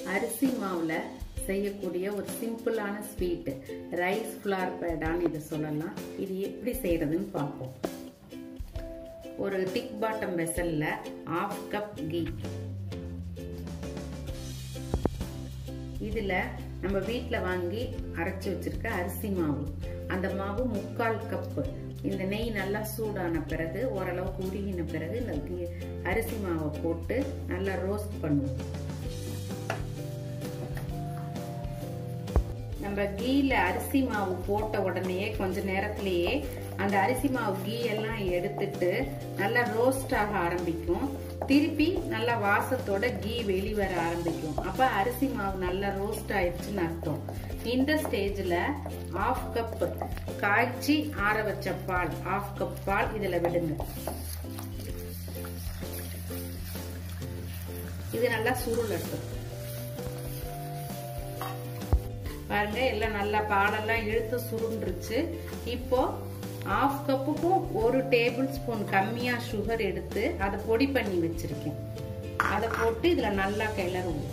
அரிசி மாவில் செய்யக்கூடிய ஒரு சிம்பிளான ஸ்வீட் ரைஸ் ஃப்ளார் பேடான்னு இதை சொல்லலாம் இது எப்படி செய்யறதுன்னு பார்ப்போம் ஒரு டிக் பாட்டம் வெசல்ல ஆஃப் கப் கீ இதில் நம்ம வீட்டில் வாங்கி அரைச்சி வச்சிருக்க அரிசி மாவு அந்த மாவு முக்கால் கப்பு இந்த நெய் நல்லா சூடான பிறகு ஓரளவுக்கு உருகின பிறகு இந்த அரிசி மாவை போட்டு நல்லா ரோஸ்ட் பண்ணுவோம் நம்ம கீல அரிசி மாவு போட்ட உடனேயே கொஞ்ச நேரத்திலேயே அந்த அரிசி மாவு கீ எல்லாம் எடுத்துட்டு நல்லா ரோஸ்ட் ஆக ஆரம்பிக்கும் திருப்பி நல்லா வாசத்தோட கீ வெளிவர ஆரம்பிக்கும் அப்ப அரிசி மாவு நல்லா ரோஸ்ட் ஆயிடுச்சுன்னு அர்த்தம் இந்த ஸ்டேஜ்ல ஆஃப் கப் காய்ச்சி ஆற வச்ச பால் ஆஃப் கப் பால் இதுல விடுங்க இது நல்லா சுருளட்டும் பாருங்க எல்லாம் நல்லா பாலெல்லாம் இழுத்து சுருண்டுருச்சு இப்போ ஆஃப் கப்புக்கும் ஒரு டேபிள் ஸ்பூன் கம்மியா சுகர் எடுத்து அதை பொடி பண்ணி வச்சிருக்கேன் அதை போட்டு இதுல நல்லா கிளறுவோம்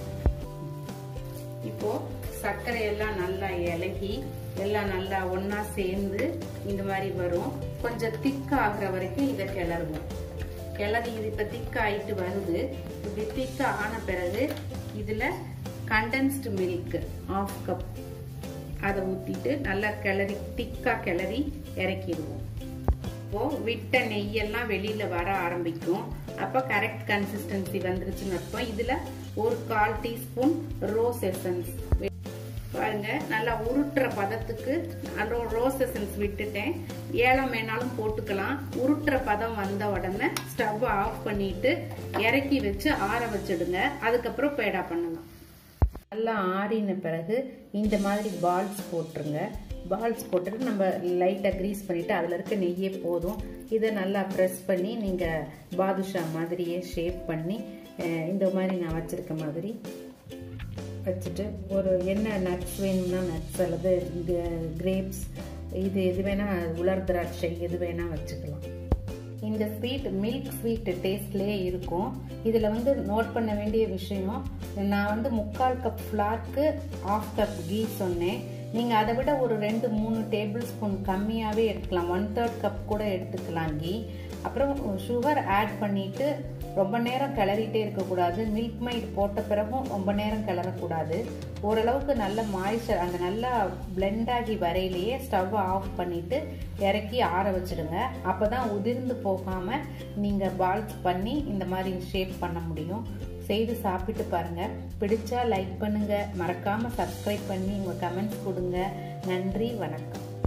இப்போ சர்க்கரை எல்லாம் நல்லா இலகி எல்லாம் நல்லா ஒன்னா சேர்ந்து இந்த மாதிரி வரும் கொஞ்சம் திக் ஆகுற வரைக்கும் இதை கிளறுவோம் கிளறி இது இப்ப திக் ஆயிட்டு வருது இப்படி திக் ஆன பிறகு இதுல கண்டென்ஸ்டு மில்க் ஆஃப் கப் அதை ஊற்றிட்டு நல்லா கிளறி திக்காக கிளறி இறக்கிடுவோம் இப்போ விட்ட நெய்யெல்லாம் வெளியில வர ஆரம்பிக்கும் அப்போ கரெக்ட் கன்சிஸ்டன்சி வந்துருச்சுன்னு அர்த்தம் இதில் ஒரு கால் டீஸ்பூன் ரோஸ் எசன்ஸ் பாருங்க நல்லா உருட்டுற பதத்துக்கு ரோஸ் எசன்ஸ் விட்டுட்டேன் ஏலம் வேணாலும் போட்டுக்கலாம் உருட்டுற பதம் வந்த உடனே ஸ்டவ் ஆஃப் பண்ணிட்டு இறக்கி வச்சு ஆற வச்சிடுங்க அதுக்கப்புறம் பேடா பண்ணலாம் நல்லா ஆறின பிறகு இந்த மாதிரி பால்ஸ் போட்டுருங்க பால்ஸ் போட்டுட்டு நம்ம லைட்டாக க்ரீஸ் பண்ணிவிட்டு அதில் இருக்க நெய்யே போதும் இதை நல்லா ப்ரெஸ் பண்ணி நீங்கள் பாதுஷா மாதிரியே ஷேப் பண்ணி இந்த மாதிரி நான் வச்சுருக்க மாதிரி வச்சுட்டு ஒரு என்ன நட்ஸ் வேணும்னா நட்ஸ் அல்லது கிரேப்ஸ் இது எது வேணால் உலர் திராட்சை எது வேணால் வச்சுக்கலாம் இந்த ஸ்வீட் மில்க் ஸ்வீட் டேஸ்ட்லேயே இருக்கும் இதில் வந்து நோட் பண்ண வேண்டிய விஷயம் நான் வந்து முக்கால் கப் ஃப்ளார்க்கு ஆஃப் கப் கீ சொன்னேன் நீங்கள் அதை விட ஒரு ரெண்டு மூணு டேபிள் ஸ்பூன் கம்மியாகவே எடுக்கலாம் ஒன் தேர்ட் கப் கூட எடுத்துக்கலாம் கீ அப்புறம் சுகர் ஆட் பண்ணிவிட்டு ரொம்ப நேரம் கிளறிட்டே இருக்கக்கூடாது மில்க் மைட் போட்ட பிறகும் ரொம்ப நேரம் கிளறக்கூடாது ஓரளவுக்கு நல்ல மாய்ச்சர் அந்த நல்லா பிளெண்ட் ஆகி வரையிலேயே ஸ்டவ் ஆஃப் பண்ணிவிட்டு இறக்கி ஆற வச்சுடுங்க அப்போ தான் உதிர்ந்து போகாமல் நீங்கள் பால்ஸ் பண்ணி இந்த மாதிரி ஷேப் பண்ண முடியும் செய்து சாப்பிட்டு பாருங்கள் பிடிச்சா லைக் பண்ணுங்கள் மறக்காமல் சப்ஸ்கிரைப் பண்ணி உங்கள் கமெண்ட்ஸ் கொடுங்க நன்றி வணக்கம்